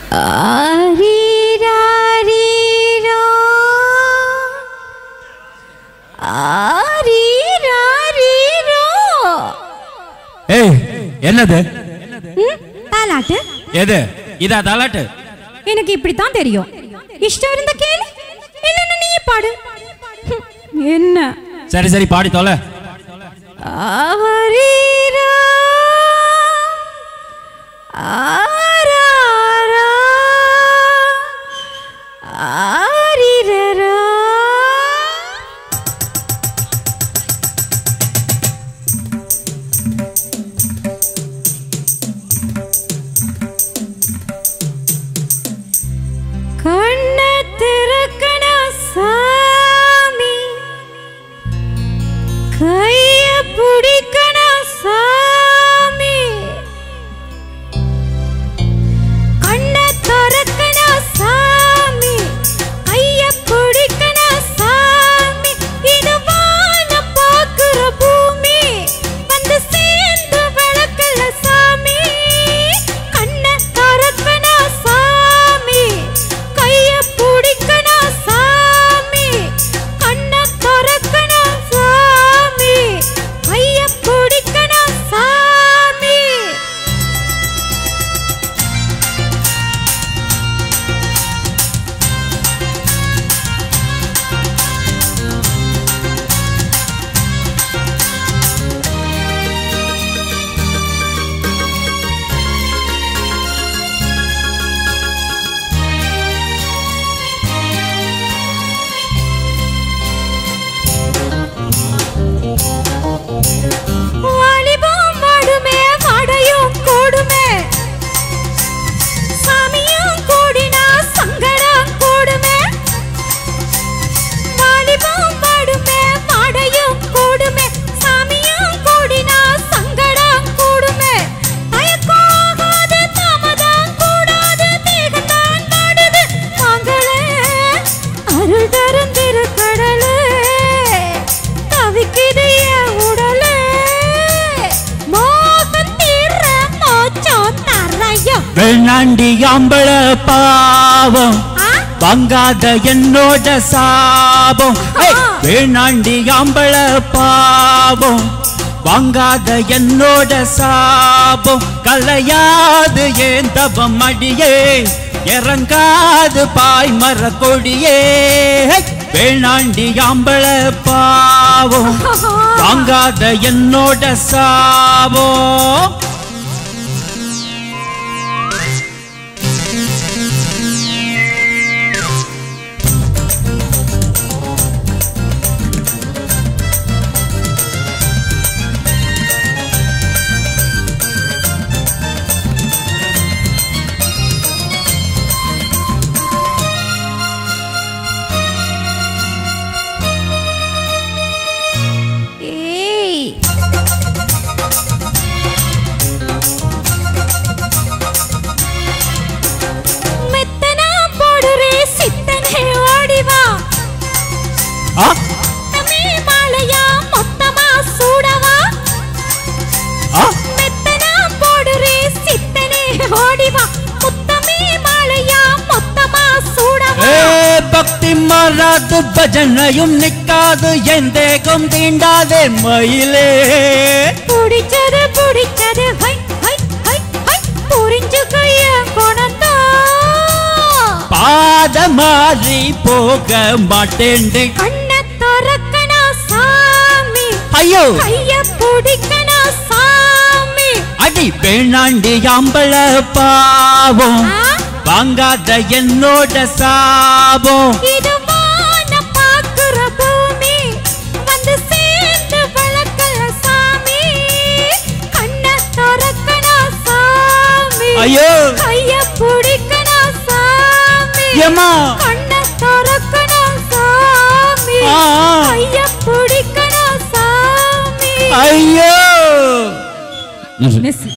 ஆரீராரீரோ. ஆரீராரீரோ. ஏய் என்னது ம், தாலாட்டு எது இதா தாலாட்டு எனக்கு இப்படித்தான் தெரியும் இஷ்டம் இருந்த கேளு இல்லைன்னா நீ பாடு ஹம், என்ன சரி சரி பாடி தொலை ஆரீரா. ஆராரா. ஆரீரரா. கண்ண திறக்கண சாமி கைய பிடிக்கண சாமி கண்ண திறக்கண சாமி கைய பிடிக்கண சாமி இது வானம் பார்க்கிற பூமி வந்து சேர்ந்து விளக்கல சாமி கண்ண திறக்கண சாமி கைய பிடிக்கண சாமி கண்ண திறக்கண சாமி கைய பிடிக்கண சாமி வாலிபம் வாடுமே வாடையும் கூடுமே சாமியும் கூடினா சங்கடம் கூடுமே வாலிபம் வாடுமே வாடையும் கூடுமே சாமியும் கூடினா சங்கடம் கூடுமே தயக்காகாது தாமதம் கூடாது தேகத்தான் நாடுது வாங்களே அருள் தரும் திருக்கடலே தவிக்குது என் உடலே மோகம் தீர மோச்சம் தரையும் வேணாண்டி ஆம்பள பாவம் ஆ? வாங்காத என்னோட சாபம் ஏய், ஆ. வேணாண்டி ஆம்பள பாவம் வாங்காத என்னோட சாபம் கலையாது ஏன் தபம் அடியே இறங்காது பாய் மர கொடியே ஏய், வேணாண்டி ஆம்பள பாவம் வாங்காத என்னோட சாபம் ஏய் மெத்தனா போடுறே சித்தனே ஓடி வா ஆ தமே மாலையா மொத்தமா சூடவா ஆ மெத்தனா போடுறே சித்தனே ஓடி வா முத்தமே மாலையா மொத்தமா சூடவா ஏ பக்தி மாறாது பஜனையும் நிக்காது என் தேகம் தீண்டாதே மயிலே புடிச்சது புடிச்சது ஹை ஹை ஹை ஹை புரிஞ்சுக்க என் குணத்தா பாத மாறி போக மாட்டேன்டி கண்ண திறக்கணா சாமி ஐயோ கைய பிடிக்கணா சாமி அடி வேணாண்டி ஆம்பள பாவம் ஆ? வாங்காத என்னோட சாபம் இது வானம் பார்க்கிற பூமி வந்து சேர்ந்து வளர்க்கல சாமி கண்ண திறக்கணா சாமி ஐயோ கைய பிடிக்கணா சாமி ஏம்மா கண்ண திறக்கணா சாமி ஆ. கைய பிடிக்கணா சாமி ஐயோ மிஸ்